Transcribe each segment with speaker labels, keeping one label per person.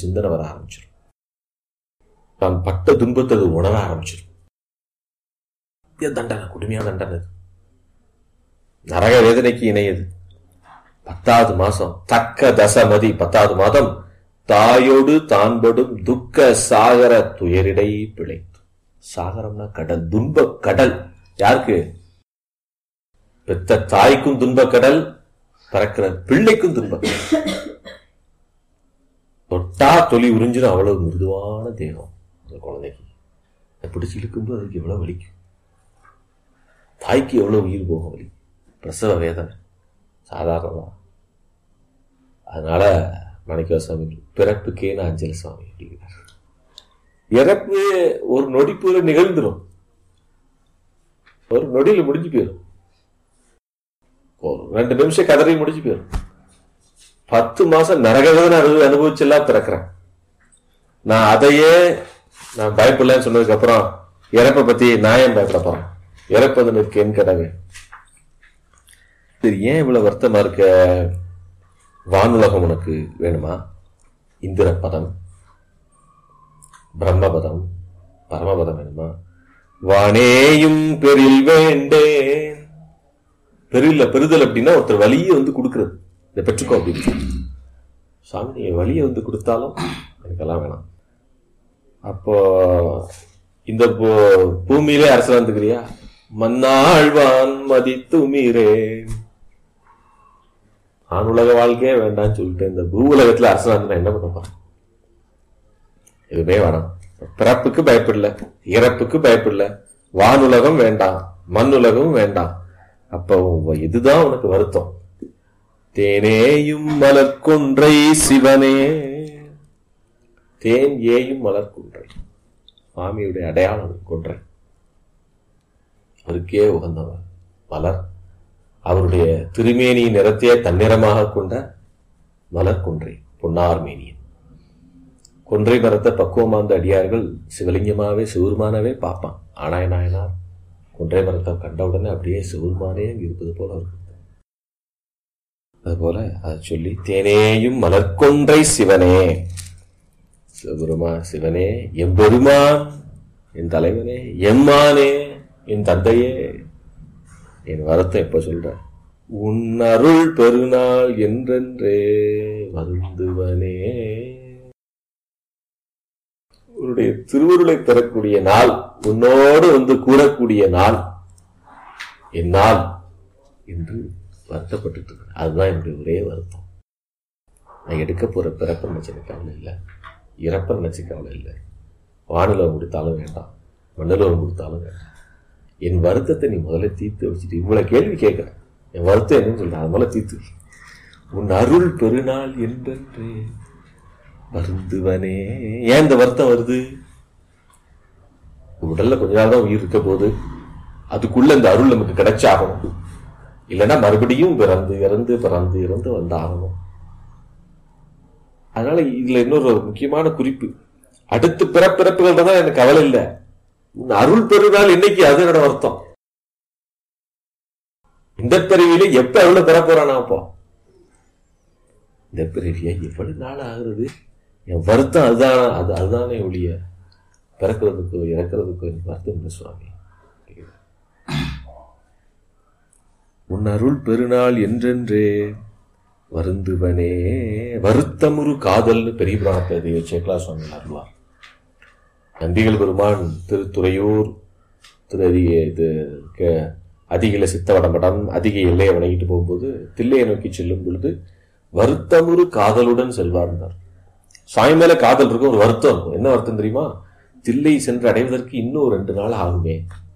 Speaker 1: சிந்தனை வர ஆரம்பிச்சிடும் தான் பட்ட துன்பத்தை அது உணர ஆரம்பிச்சிடும் இது தண்டனை கொடுமையான தண்டனை இது நரக வேதனைக்கு இணையது பத்தாவது மாசம் தக்க தசமதி பத்தாவது மாதம் தாயோடு தான்படும் துக்க சாகர துயரிடை பிழைத்து சாகரம்னா கடல் துன்ப கடல் யாருக்கு பெத்த தாய்க்கும் துன்ப கடல் பிறக்கிற பிள்ளைக்கும் துன்ப கடல் தொட்டா தொலி உறிஞ்சிடும் அவ்வளவு மிருதுவான தேகம் அந்த குழந்தைக்கு அதை பிடிச்சு இழுக்கும்போது அதுக்கு எவ்வளவு வலிக்கும் தாய்க்கு எவ்வளவு உயிர் போகும் வலி பிரசவ வேதனை சாதாரணமா அதனால மாணிக்க சுவாமி பிறப்புக்கே நான் அஞ்சலி சுவாமி அப்படிங்கிறார் இறப்பு ஒரு நொடிப்புல நிகழ்ந்துடும் ஒரு நொடியில முடிஞ்சு போயிடும் ஒரு ரெண்டு நிமிஷம் கதறி முடிஞ்சு போயிடும் பத்து மாசம் நரகவேதனை அனுபவி அனுபவிச்செல்லாம் பிறக்கிறேன் நான் அதையே நான் பயப்படலன்னு சொன்னதுக்கு அப்புறம் இறப்பை பத்தி நான் ஏன் பயப்பட போறேன் இறப்பது நிற்கு என் கடமை சரி ஏன் இவ்வளவு வருத்தமா இருக்க வானுலகம் உனக்கு வேணுமா இந்திர பதம் பிரம்மபதம் பரமபதம் வேணுமா வானேயும் பெரில் வேண்டேன் பெரில்ல பெறுதல் அப்படின்னா ஒருத்தர் வழியை வந்து கொடுக்கறது இதை பெற்றுக்கோ அப்படின்னு சாமி நீங்க வழியை வந்து கொடுத்தாலும் எனக்கெல்லாம் வேணாம் அப்போ இந்த பூ- பூமியிலே அரசு வந்துக்கிறியா மன்னாழ்வான் மதித்து மீறேன் ஆணுலக வாழ்க்கையே வேண்டாம்னு சொல்லிட்டு இந்த பூ உலகத்துல அரசாங்கம் நான் என்ன பண்ண போறேன் எதுவுமே வேணாம் பிறப்புக்கு பயப்படல இறப்புக்கு பயப்படல வானுலகம் வேண்டாம் மண்ணுலகம் வேண்டாம் அப்போ உ- இதுதான் உனக்கு வருத்தம் தேனேயும் மலர்கொன்றை சிவனே தேன் ஏயும் மலர்கொன்றை சுவாமியுடைய அடையாளம் கொன்றை அவருக்கே உகந்தவர் மலர் அவருடைய திருமேனி நிறத்தையே தன்னிறமாக கொண்ட மலர் கொன்றை பொன்னார் மேனியன் கொன்றை மரத்தை பக்குவமாந்த அடியார்கள் சிவலிங்கமாவே சிவருமானவே பார்ப்பான் ஆனாய நாயனார் கொன்றை மரத்தை கண்ட உடனே அப்படியே சிவருமானே அங்க இருப்பது போல இருக்கு அதுபோல அதை சொல்லி தேனேயும் மலர்கொன்றை சிவனே சிவபெருமா சிவனே எம்பெருமான் என் தலைவனே எம்மானே என் தந்தையே என் வரத்தை எப்ப சொல்ற உன் அருள் பெருநாள் என்றென்றே வருந்துவனே உன்னுடைய திருவருளை பெறக்கூடிய நாள் உன்னோடு வந்து கூடக்கூடிய நாள் என் நாள் என்று வருத்தப்பட்டு இருக்கிறேன் அதுதான் என்னுடைய ஒரே வருத்தம் நான் எடுக்க போற பிறப்பை நினைச்சு எனக்கு கவலை இல்லை இறப்பை நினைச்சு கவலை இல்லை வானிலம் கொடுத்தாலும் வேண்டாம் மண்ணிலம் கொடுத்தாலும் வேண்டாம் என் வருத்தத்தை நீ முதல்ல தீர்த்து வச்சுட்டு இவ்வளவு கேள்வி கேட்கிறேன் என் வருத்தம் என்னன்னு சொல்றேன் அது முதல்ல தீர்த்து வை. உன் அருள் பெருநாள் என்றென்று வருந்துவனே ஏன் இந்த வருத்தம் வருது உடல்ல கொஞ்ச நாள் தான் உயிர் இருக்க போது அதுக்குள்ள இந்த அருள் நமக்கு கிடைச்சாகணும் இல்லைன்னா மறுபடியும் பிறந்து இறந்து பிறந்து இறந்து வந்தாகணும் அதனால இதுல இன்னொரு முக்கியமான குறிப்பு அடுத்து பிறப்பிறப்புகள் தான் எனக்கு கவலை இல்லை உன் அருள் பெருநாள் இன்னைக்கு அது என்னோட வருத்தம் இந்த பிறவியில எப்ப எவ்வளவு பெற போறானா அப்போ இந்த பிறவியா எவ்வளவு நாள் ஆகுறது என் வருத்தம் அதுதான் அது அதுதானே ஒழிய பிறக்கிறதுக்கோ இறக்கிறதுக்கோ எனக்கு வருத்தம் இல்லை சுவாமி உன் அருள் பெருநாள் என்றென்றே வருந்துவனே வருத்தமுறு காதல்னு பெரிய புராணத்தை தெய்வ சேக்கலா சுவாமி அருள்வார் நந்திகள் பெருமான் திருத்துறையூர் திரு அதிக இது க- அதிகில சித்தவடமடம் அதிக எல்லையை வணங்கிட்டு போகும்போது தில்லையை நோக்கி செல்லும் பொழுது வருத்தமுறு காதலுடன் செல்வார்ந்தார் சாமி மேல காதல் இருக்கும் ஒரு வருத்தம் இருக்கும் என்ன வருத்தம் தெரியுமா தில்லை சென்று அடைவதற்கு இன்னும் ஒரு ரெண்டு நாள் ஆகுமே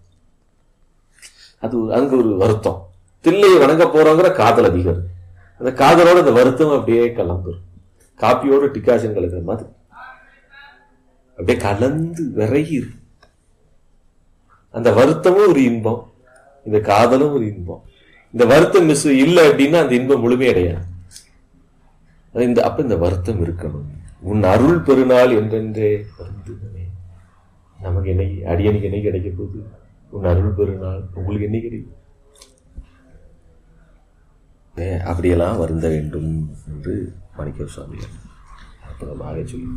Speaker 1: அது அங்க ஒரு வருத்தம் தில்லையை வணங்க போறோங்கிற காதல் அதிகம் இருக்கு. அந்த காதலோட அந்த வருத்தம் அப்படியே கலந்துரும் காப்பியோட டிகாஷன் கலக்கிற மாதிரி அப்படியே கலந்து விறகி இருக்கு. அந்த வருத்தமும் ஒரு இன்பம் இந்த காதலும் ஒரு இன்பம் இந்த வருத்தம் மிஸ் இல்லை அப்படின்னா அந்த இன்பம் முழுமையடையாது அது இந்த அப்ப இந்த வருத்தம் இருக்கணும் உன் அருள் பெருநாள் என்றென்றே வருந்துவனே நமக்கு என்னைக்கு அடியனுக்கு என்னைக்கு கிடைக்க போகுது உன் அருள் பெருநாள் உங்களுக்கு என்னைக்கு கிடைக்கும் ஏ, அப்படியெல்லாம் வருந்த வேண்டும் என்று மாணிக்க சுவாமிகள் அற்புதமாக சொல்லி